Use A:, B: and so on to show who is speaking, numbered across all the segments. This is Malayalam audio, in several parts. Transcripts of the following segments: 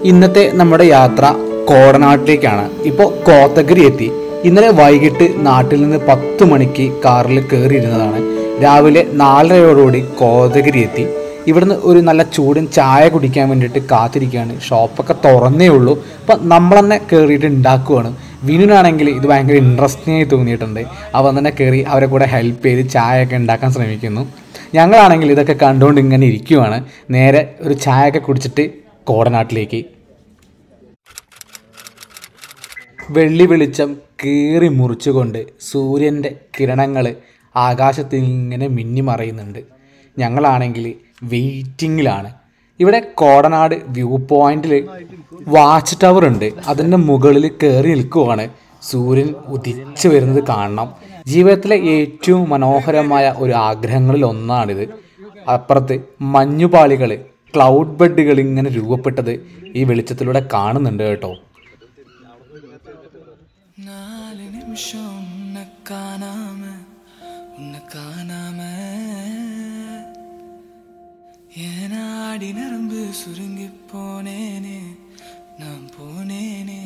A: ഇന്നത്തെ നമ്മുടെ യാത്ര കോടനാട്ടിലേക്കാണ് ഇപ്പോൾ കോത്തഗിരി എത്തി ഇന്നലെ വൈകിട്ട് നാട്ടിൽ നിന്ന് പത്ത് മണിക്ക് കാറിൽ കയറിയിരുന്നതാണ് രാവിലെ നാലരയോടുകൂടി കോതഗിരി എത്തി ഇവിടുന്ന് ഒരു നല്ല ചൂടൻ ചായ കുടിക്കാൻ വേണ്ടിയിട്ട് കാത്തിരിക്കുകയാണ് ഷോപ്പൊക്കെ തുറന്നേ ഉള്ളൂ അപ്പം നമ്മൾ തന്നെ കയറിയിട്ട് ഉണ്ടാക്കുവാണ് വിനുനാണെങ്കിൽ ഇത് ഭയങ്കര ഇൻട്രസ്റ്റിംഗ് ആയി തോന്നിയിട്ടുണ്ട് അവൻ തന്നെ കയറി അവരെ കൂടെ ഹെൽപ്പ് ചെയ്ത് ചായയൊക്കെ ഉണ്ടാക്കാൻ ശ്രമിക്കുന്നു ഞങ്ങളാണെങ്കിൽ ഇതൊക്കെ കണ്ടുകൊണ്ട് ഇങ്ങനെ ഇരിക്കുവാണ് നേരെ ഒരു ചായയൊക്കെ കുടിച്ചിട്ട് കോടനാട്ടിലേക്ക് വെള്ളി വെളിച്ചം കീറി മുറിച്ചുകൊണ്ട് സൂര്യൻ്റെ കിരണങ്ങൾ ആകാശത്തിൽ ഇങ്ങനെ മിന്നിമറയുന്നുണ്ട് ഞങ്ങളാണെങ്കിൽ വെയിറ്റിങ്ങിലാണ് ഇവിടെ Kodanad view point watch tower ഉണ്ട് അതിൻ്റെ മുകളിൽ കയറി നിൽക്കുവാണ് സൂര്യൻ ഉദിച്ചു വരുന്നത് കാണണം ജീവിതത്തിലെ ഏറ്റവും മനോഹരമായ ഒരു ആഗ്രഹങ്ങളിൽ ഒന്നാണിത് അപ്പുറത്ത് മഞ്ഞുപാളികൾ ക്ലൗഡ് ബെഡുകൾ ഇങ്ങനെ രൂപപ്പെട്ടത് ഈ വെളിച്ചത്തിലൂടെ കാണുന്നുണ്ട് കേട്ടോ
B: നാല് നിമിഷം ഉന്നെ കാണാമ ഉന്നെ കാണാമ ഏനാടി നരമ്പ് സുരുങ്ങി പോനേനെ നാം പോനേനെ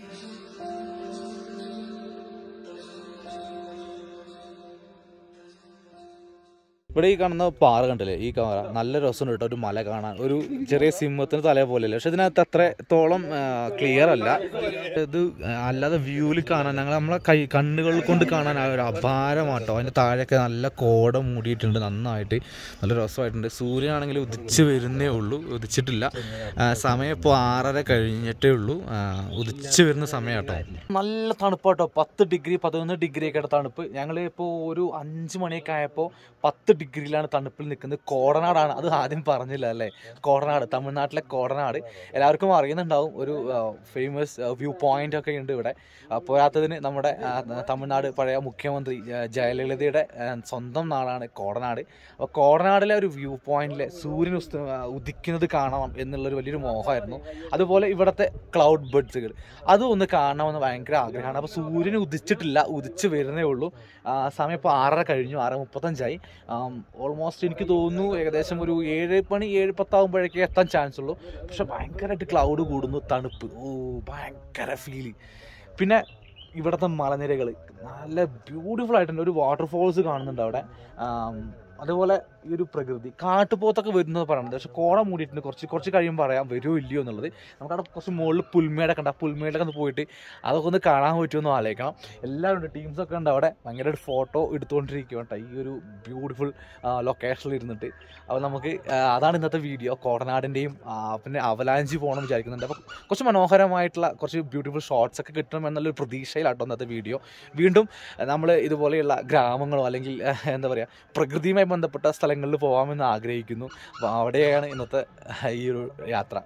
C: ഇവിടെ ഈ കാണുന്ന പാറ കണ്ടില്ലേ ഈ പാറ നല്ല രസമുണ്ട് കേട്ടോ ഒരു മല കാണാൻ ഒരു ചെറിയ സിംഹത്തിന് തല പോലെയല്ല പക്ഷെ ഇതിനകത്ത് അത്രത്തോളം ക്ലിയർ അല്ല ഇത് അല്ലാതെ വ്യൂവിൽ കാണാൻ ഞങ്ങൾ നമ്മളെ കൈ കണ്ണുകൾ കൊണ്ട് കാണാൻ ആ ഒരു അപാരമാട്ടോ അതിൻ്റെ താഴെയൊക്കെ നല്ല കോട മൂടിയിട്ടുണ്ട് നന്നായിട്ട് നല്ല രസമായിട്ടുണ്ട് സൂര്യനാണെങ്കിൽ ഉദിച്ച് വരുന്നേ ഉള്ളൂ ഉദിച്ചിട്ടില്ല ആ, സമയം ഇപ്പോൾ ആറര കഴിഞ്ഞിട്ടേ ഉള്ളൂ ആ, ഉദിച്ച് വരുന്ന സമയം കേട്ടോ നല്ല തണുപ്പാട്ടോ പത്ത് ഡിഗ്രി പതിനൊന്ന് ഡിഗ്രി ഒക്കെ തണുപ്പ് ഞങ്ങൾ ഇപ്പോൾ ഒരു അഞ്ച് മണിയൊക്കെ ആയപ്പോൾ പത്ത് ഡിഗ്രിയിലാണ് തണുപ്പിൽ നിൽക്കുന്നത് കോടനാടാണ് അത് ആദ്യം പറഞ്ഞില്ല അല്ലേ കോടനാട് തമിഴ്നാട്ടിലെ കോടനാട് എല്ലാവർക്കും അറിയുന്നുണ്ടാവും ഒരു ഫേമസ് വ്യൂ പോയിന്റ് ഒക്കെ ഉണ്ട് ഇവിടെ ആ, പോരാത്തതിന് നമ്മുടെ ആ, തമിഴ്നാട് പഴയ മുഖ്യമന്ത്രി ആ, ജയലളിതയുടെ ആ, സ്വന്തം നാടാണ് കോടനാട് അപ്പോൾ കോടനാടിലെ ഒരു വ്യൂ പോയിന്റിലെ സൂര്യൻ ഉസ്ത- ആ, ഉദിക്കുന്നത് കാണണം എന്നുള്ളൊരു വലിയൊരു മോഹമായിരുന്നു അതുപോലെ ഇവിടുത്തെ ക്ലൗഡ് ബഡ്സുകൾ അതും ഒന്ന് കാണണമെന്ന് ഭയങ്കര ആഗ്രഹമാണ് അപ്പോൾ സൂര്യൻ ഉദിച്ചിട്ടില്ല ഉദിച്ച് വരുന്നേ ഉള്ളൂ ആ, സമയം ഇപ്പോൾ ആറര കഴിഞ്ഞു ആറ് മുപ്പത്തഞ്ചായി ഓൾമോസ്റ്റ് എനിക്ക് തോന്നുന്നു ഏകദേശം ഒരു ഏഴ് മണി ഏഴ് പത്താകുമ്പോഴേക്കേ എത്താൻ ചാൻസ് ഉള്ളൂ പക്ഷെ ഭയങ്കരമായിട്ട് ക്ലൗഡ് കൂടുന്നു തണുപ്പ് ഓ ഭയങ്കര ഫീല് പിന്നെ ഇവിടുത്തെ മലനിരകൾ നല്ല ബ്യൂട്ടിഫുൾ ആയിട്ടുണ്ട് ഒരു വാട്ടർഫോൾസ് കാണുന്നുണ്ട് അവിടെ ആം, അതുപോലെ ഈ ഒരു പ്രകൃതി കാട്ടുപോത്തൊക്കെ വരുന്നത് പറയുന്നത് പക്ഷെ കോട മൂടിയിട്ടുണ്ട് കുറച്ച് കുറച്ച് കഴിയുമ്പോൾ പറയാം വരുമോ ഇല്ലയോ എന്നുള്ളത് നമുക്കവിടെ കുറച്ച് മുകളിൽ പുൽമേടൊക്കെ ഉണ്ട് ആ പുൽമേടൊക്കെ ഒന്ന് പോയിട്ട് അതൊക്കെ ഒന്ന് കാണാൻ പറ്റുമെന്ന് ആലോചിക്കണം എല്ലാവരും ഉണ്ട് ടീംസൊക്കെ ഉണ്ട് അവിടെ ഭയങ്കര ഒരു ഫോട്ടോ എടുത്തുകൊണ്ടിരിക്കുക കേട്ടോ ഈ ഒരു ബ്യൂട്ടിഫുൾ ലൊക്കേഷനിൽ ഇരുന്നിട്ട് അപ്പോൾ നമുക്ക് ആ, അതാണ് ഇന്നത്തെ വീഡിയോ കോടനാടിൻ്റെയും പിന്നെ അവലാഞ്ചി പോകണം വിചാരിക്കുന്നുണ്ട് അപ്പോൾ കുറച്ച് മനോഹരമായിട്ടുള്ള കുറച്ച് ബ്യൂട്ടിഫുൾ ഷോർട്സ് ഒക്കെ കിട്ടണം എന്നുള്ളൊരു പ്രതീക്ഷയിലാട്ടോ ഇന്നത്തെ വീഡിയോ വീണ്ടും നമ്മൾ ഇതുപോലെയുള്ള ഗ്രാമങ്ങളോ അല്ലെങ്കിൽ ആ, എന്താ പറയുക പ്രകൃതിയുമായി ബന്ധപ്പെട്ട സ്ഥലങ്ങളിൽ പോകാമെന്ന് ആഗ്രഹിക്കുന്നു അപ്പോൾ അവിടെയാണ് ഇന്നത്തെ ആ, ഈ ഒരു യാത്ര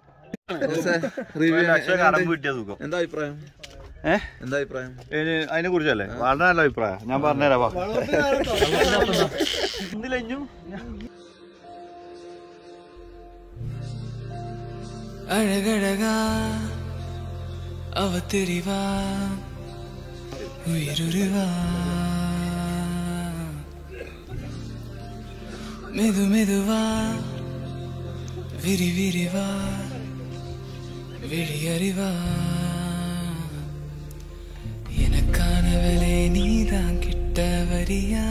D: എന്താ അഭിപ്രായം
E: ഏ?
D: എന്താ അഭിപ്രായം
E: അതിനെ കുറിച്ചല്ലേ വളരെ നല്ല അഭിപ്രായം ഞാൻ പറഞ്ഞുതരാം വാ. എന്തിലഞ്ഞു
B: அழகழகா அவ தெரிவா உயிருருவா மெது மெதுவா விரி விரிவா விழியறிவா எனக்கானவளே நீதான் கிட்ட வரியா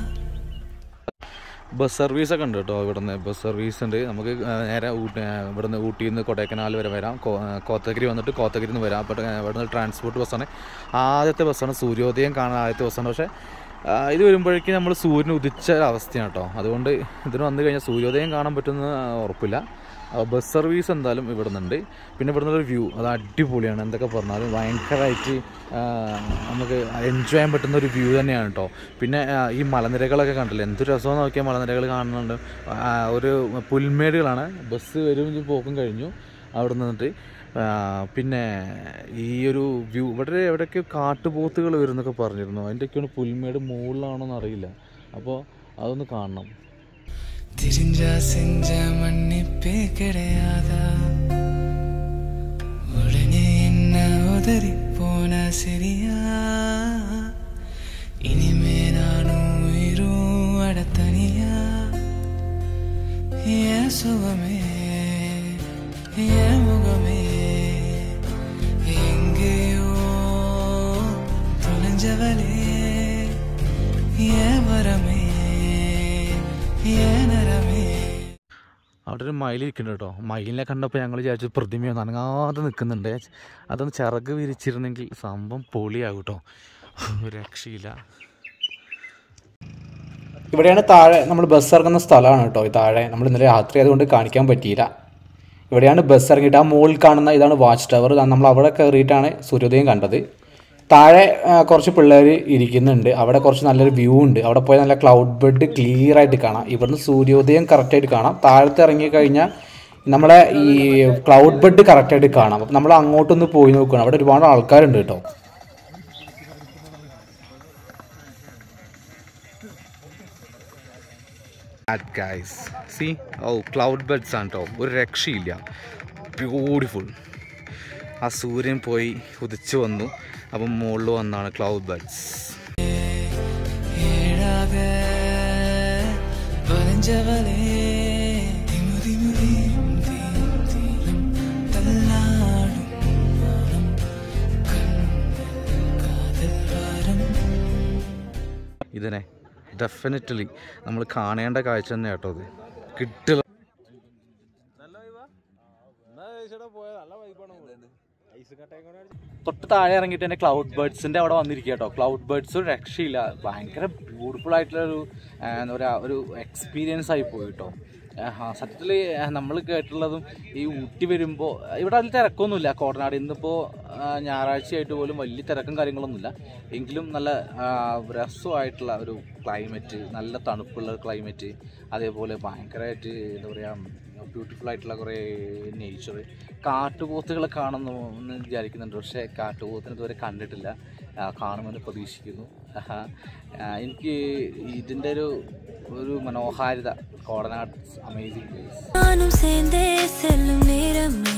C: ബസ് സർവീസ് ഒക്കെ ഉണ്ട് കേട്ടോ ഇവിടുന്ന് ബസ് സർവീസ് ഉണ്ട് നമുക്ക് ആ, നേരെ ഊട്ടി ആ, ഇവിടുന്ന് ഊട്ടിയിൽ നിന്ന് കൊടൈക്കനാൽ വരെ വരാം കോ- ആ, കോത്തഗിരി വന്നിട്ട് കോത്തഗിരി നിന്ന് വരാം അപ്പോൾ ഇവിടുന്ന് ട്രാൻസ്പോർട്ട് ബസ്സാണ് ആദ്യത്തെ ബസ്സാണ് സൂര്യോദയം കാണാൻ ആദ്യത്തെ ബസ്സാണ് പക്ഷേ ആ, ഇത് വരുമ്പോഴേക്കും നമ്മൾ സൂര്യൻ ഉദിച്ച ഒരു അവസ്ഥയാണ് കേട്ടോ അതുകൊണ്ട് ഇതിന് വന്നു കഴിഞ്ഞാൽ സൂര്യോദയം കാണാൻ പറ്റുമെന്ന് ഉറപ്പില്ല ആ, ബസ് സർവീസ് എന്തായാലും ഇവിടെ നിന്നുണ്ട് പിന്നെ ഇവിടെ നിന്നൊരു വ്യൂ അത് അടിപൊളിയാണ് എന്തൊക്കെ പറഞ്ഞാലും ഭയങ്കരമായിട്ട് ആ, നമുക്ക് എൻജോയ് ചെയ്യാൻ പറ്റുന്ന ഒരു വ്യൂ തന്നെയാണ് കേട്ടോ പിന്നെ ആ, ഈ മലനിരകളൊക്കെ കണ്ടില്ലേ എന്ത് രസമെന്ന് നോക്കിയാൽ മലനിരകൾ കാണുന്നുണ്ട് ആ, ഒരു പുൽമേടുകളാണ് ബസ് വരും ഇനി പോക്കും കഴിഞ്ഞു അവിടെ നിന്നിട്ട് ആ, പിന്നെ ഈ ഒരു വ്യൂ ഇവിടെ എവിടെയൊക്കെ കാട്ടുപോത്തുകൾ വരുന്നൊക്കെ പറഞ്ഞിരുന്നു അതിൻ്റെയൊക്കെയാണ് പുൽമേട് മുകളിലാണോന്ന് അറിയില്ല അപ്പോൾ അതൊന്ന് കാണണം
B: தெரிஞ்சா செஞ்ச மன்னிப்பே கிடையாதா உடனே என்ன உதறி போன சரியா இனிமே நானும் உயிரும் அடத்தனியா ஏன் சுகமே என் முகமே எங்கேயோ தொலைஞ்சவளே என் வரமே என் நரமே
C: അവിടെ ഒരു മയിൽ ഇരിക്കുന്നുണ്ട് കേട്ടോ മയിലിനെ കണ്ടപ്പോൾ ഞങ്ങൾ വിചാരിച്ചു പ്രതിമയൊന്നും അനങ്ങാതെ നിൽക്കുന്നുണ്ട് അതൊന്ന് ചിറക് വിരിച്ചിരുന്നെങ്കിൽ സംഭവം പൊളിയാകും കേട്ടോ ഒരു രക്ഷയില്ല
A: ഇവിടെയാണ് താഴെ നമ്മൾ ബസ് ഇറങ്ങുന്ന സ്ഥലമാണ് കേട്ടോ ഈ താഴെ നമ്മൾ ഇന്നലെ രാത്രി ആയതുകൊണ്ട് കാണിക്കാൻ പറ്റിയില്ല ഇവിടെയാണ് ബസ് ഇറങ്ങിയിട്ട് ആ മുകളിൽ കാണുന്ന ഇതാണ് വാച്ച് ടവർ നമ്മൾ അവിടെ കയറിയിട്ടാണ് സൂര്യോദയം കണ്ടത് താഴെ ആ, കുറച്ച് പിള്ളേർ ഇരിക്കുന്നുണ്ട് അവിടെ കുറച്ച് നല്ലൊരു വ്യൂ ഉണ്ട് അവിടെ പോയി നല്ല ക്ലൗഡ് ബെഡ് ക്ലിയർ ആയിട്ട് കാണാം ഇവിടുന്ന് സൂര്യോദയം കറക്റ്റായിട്ട് കാണാം താഴത്ത് ഇറങ്ങി കഴിഞ്ഞാൽ നമ്മളെ ഈ ക്ലൗഡ് ബെഡ് കറക്റ്റായിട്ട് കാണാം അപ്പം നമ്മൾ അങ്ങോട്ടൊന്ന് പോയി നോക്കണം അവിടെ ഒരുപാട് ആൾക്കാരുണ്ട് കേട്ടോ
C: guys see oh cloud beds ആണ് കേട്ടോ ഒരു രക്ഷയില്ല ബ്യൂട്ടിഫുൾ ആ സൂര്യൻ പോയി ഉദിച്ചു വന്നു അപ്പം മുകളിൽ വന്നാണ് ക്ലൗഡ് ബെഡ്സ്
B: ஏழாக வரைஞ்சவளே திமு திமு தீம் தீம் தீலம் தள்ளாடும் வானம் கண்ணில் காதல் வாரம்
C: ഇതിനെ ഡെഫിനറ്റ്ലി നമ്മൾ കാണേണ്ട കാഴ്ച തന്നെ കേട്ടോ ഇത് കിട്ടില്ല തൊട്ട് താഴെ ഇറങ്ങിയിട്ട് തന്നെ ക്ലൗഡ് ബേർഡ്സിന്റെ അവിടെ വന്നിരിക്കുക കേട്ടോ ക്ലൗഡ് ബേർഡ്സ് ഒരു രക്ഷയില്ല ഭയങ്കര ബ്യൂട്ടിഫുൾ ആയിട്ടുള്ള ഒരു ആ, എന്താ പറയുക ഒരു എക്സ്പീരിയൻസ് ആയി പോയി കേട്ടോ സത്യത്തിൽ നമ്മൾ കേട്ടിട്ടുള്ളതും ഈ ഊട്ടി വരുമ്പോൾ ഇവിടെ അതിൽ തിരക്കൊന്നുമില്ല കോടനാട് ഇന്നിപ്പോൾ ഞായറാഴ്ചയായിട്ട് പോലും വലിയ തിരക്കും കാര്യങ്ങളൊന്നുമില്ല എങ്കിലും നല്ല ആ, രസമായിട്ടുള്ള ഒരു ക്ലൈമറ്റ് നല്ല തണുപ്പുള്ള ക്ലൈമറ്റ് അതേപോലെ ഭയങ്കരമായിട്ട് എന്താ പറയുക ബ്യൂട്ടിഫുൾ ആയിട്ടുള്ള കുറേ നേച്ചർ കാട്ടുപോത്തുകളെ കാണുന്നു എന്ന് വിചാരിക്കുന്നുണ്ട് പക്ഷേ കാട്ടുപോത്തിനെ ഇതുവരെ കണ്ടിട്ടില്ല ആ, കാണുമെന്ന് പ്രതീക്ഷിക്കുന്നു ആഹാ. ആ, എനിക്ക് ഇതിൻ്റെ ഒരു ഒരു മനോഹാരിത കോടനാട് അമേസിങ് പ്ലേസ്
F: நானும் சேர்ந்தே செல்லும் நேரமே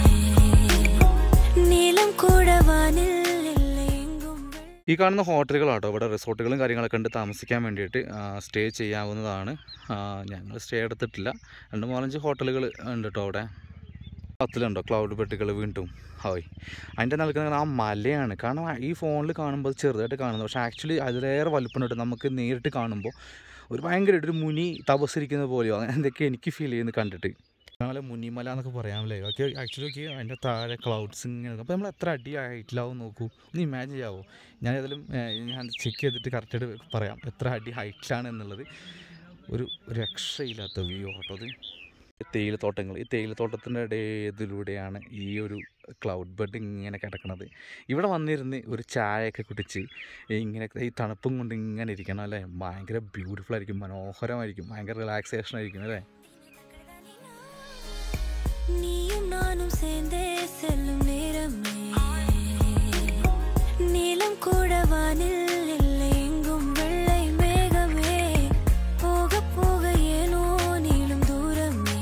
F: நீலம் கூட வானில் இல்லை எங்கும்
C: ഈ കാണുന്ന ഹോട്ടലുകളാട്ടോ ഇവിടെ റിസോർട്ടുകളും കാര്യങ്ങളൊക്കെ ഉണ്ട് താമസിക്കാൻ വേണ്ടിയിട്ട് സ്റ്റേ ചെയ്യാവുന്നതാണ് ഞങ്ങൾ സ്റ്റേ എടുത്തിട്ടില്ല രണ്ട് മൂന്നാലഞ്ച് ഹോട്ടലുകൾ ഉണ്ട് കേട്ടോ അവിടെ പത്തിലുണ്ടോ ക്ലൗഡ് ബെഡുകൾ വീണ്ടും ഹായ് അതിൻ്റെ നിൽക്കുന്നത് ആ മലയാണ് കാരണം ഈ ഫോണിൽ കാണുമ്പോൾ അത് ചെറുതായിട്ട് കാണുന്നത് പക്ഷേ ആക്ച്വലി അതിലേറെ വലുപ്പമുണ്ട് നമുക്ക് നേരിട്ട് കാണുമ്പോൾ ഒരു ഭയങ്കരമായിട്ട് ഒരു മുനി തപസ്സിരിക്കുന്ന പോലെയോ അങ്ങനെ എന്തൊക്കെ എനിക്ക് ഫീൽ ചെയ്യുന്നത് കണ്ടിട്ട് ഞങ്ങളെ മുനിമല എന്നൊക്കെ പറയാമല്ലേ ഓക്കെ ആക്ച്വലി ഒക്കെ അതിൻ്റെ താഴെ ക്ലൗഡ്സ് ഇങ്ങനെ അപ്പോൾ നമ്മൾ എത്ര അടി ഹൈറ്റിലാവും നോക്കൂ ഒന്ന് ഇമാജിൻ ചെയ്യാവോ ഞാൻ ഏതായാലും ഏഹ്, ഞാൻ ചെക്ക് ചെയ്തിട്ട് കറക്റ്റായിട്ട് പറയാം എത്ര അടി ഹൈറ്റിലാണ് എന്നുള്ളത് ഒരു രക്ഷയില്ലാത്ത വ്യൂ ആട്ടോ അത് തേയിലത്തോട്ടങ്ങൾ ഈ തേയിലത്തോട്ടത്തിൻ്റെ ഇടയിലൂടെയാണ് ഈ ഒരു ക്ലൗഡ് ബെഡ് ഇങ്ങനെ കിടക്കുന്നത് ഇവിടെ വന്നിരുന്ന് ഒരു ചായയൊക്കെ കുടിച്ച് ഇങ്ങനെ ഈ തണുപ്പും കൊണ്ട് ഇങ്ങനെ ഇരിക്കണം അല്ലേ ഭയങ്കര ബ്യൂട്ടിഫുൾ ആയിരിക്കും മനോഹരമായിരിക്കും ഭയങ്കര റിലാക്സേഷൻ ആയിരിക്കും അല്ലേ
F: நீயும் நானும் சேர்ந்தே செல்லும் நேரமே நீலம் கூட வானில் இல்லை எங்கும் வெள்ளை மேகமே போக போக ஏனோ நீளும் தூரமே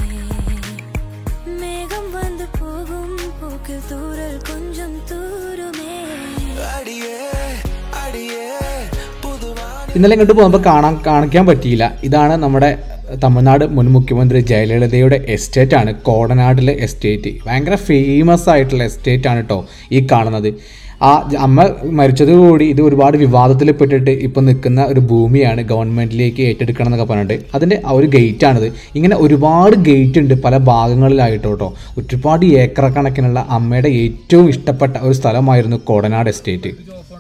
F: மேகம் வந்து போகும் போக்கில் தூரல் கொஞ்சம் தூருமே
B: அடியே அடியே புதுவா
A: ഇന്നലെ ഇങ്ങോട്ട് പോകുമ്പോൾ കാണാൻ കാണിക്കാൻ പറ്റിയില്ല ഇതാണ് നമ്മുടെ തമിഴ്നാട് മുൻ മുഖ്യമന്ത്രി ജയലളിതയുടെ എസ്റ്റേറ്റ് ആണ് കോടനാടിലെ എസ്റ്റേറ്റ് ഭയങ്കര ഫേമസ് ആയിട്ടുള്ള എസ്റ്റേറ്റ് ആണ് കേട്ടോ ഈ കാണുന്നത് ആ ജ- അമ്മ മരിച്ചതോടുകൂടി ഇത് ഒരുപാട് വിവാദത്തിൽ പെട്ടിട്ട് ഇപ്പം നിൽക്കുന്ന ഒരു ഭൂമിയാണ് ഗവൺമെൻറ്റിലേക്ക് ഏറ്റെടുക്കണം എന്നൊക്കെ പറഞ്ഞിട്ട് അതിൻ്റെ ആ ഒരു ഗേറ്റാണിത് ഇങ്ങനെ ഒരുപാട് ഗേറ്റ് ഉണ്ട് പല ഭാഗങ്ങളിലായിട്ട് കേട്ടോ ഒരുപാട് ഏക്കർ കണക്കിനുള്ള അമ്മയുടെ ഏറ്റവും ഇഷ്ടപ്പെട്ട ഒരു സ്ഥലമായിരുന്നു കോടനാട് എസ്റ്റേറ്റ്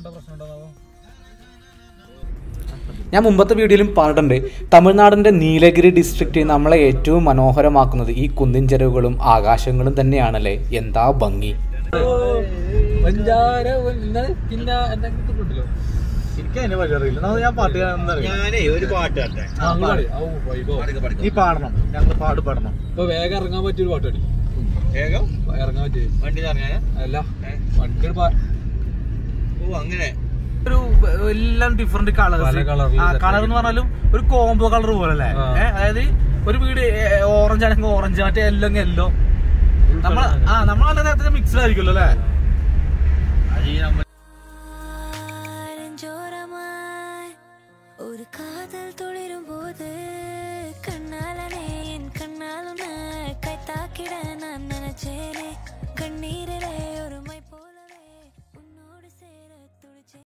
A: ഞാൻ മുമ്പത്തെ വീഡിയോയിലും പറഞ്ഞിട്ടുണ്ട് തമിഴ്നാടിൻ്റെ നീലഗിരി ഡിസ്ട്രിക്റ്റ് നമ്മളെ ഏറ്റവും മനോഹരമാക്കുന്നത് ഈ കുന്നിൻ ചെരുവുകളും ആകാശങ്ങളും തന്നെയാണല്ലേ എന്താ ഭംഗി
E: എനിക്ക് അതിനെ പറ്റി അറിയില്ല എന്നാ ഞാൻ പാട്ട് ഞാനേ ഒരു പാട്ട് നീ പാടണം ഞങ്ങൾ പാട് പാടണം
G: ഇപ്പൊ വേഗം ഇറങ്ങാൻ പറ്റിയൊരു പാട്ടടി
E: വേഗം
G: ഇറങ്ങാൻ പറ്റിയ
E: വണ്ടി ഇറങ്ങാൻ
G: അല്ല വണ്ടി
E: ഓ അങ്ങനെ
C: ഒരു എല്ലാം ഡിഫറെന്റ്
G: പല
C: കളേഴ്സ്
G: colour ല്
C: കളർ എന്ന് പറഞ്ഞാലും ഒരു കോംബോ കളർ പോലെ അല്ലേ
G: ആ.
C: ഏ, അതായത് ഒരു വീട് ഓറഞ്ച് ആണെങ്കിൽ ഓറഞ്ച് മറ്റേ എല്ലോ എല്ലോ നമ്മൾ ആ നമ്മൾ നല്ല നേരത്തെ മിക്സ്ഡ് ആയിരിക്കുമല്ലോ അല്ലേ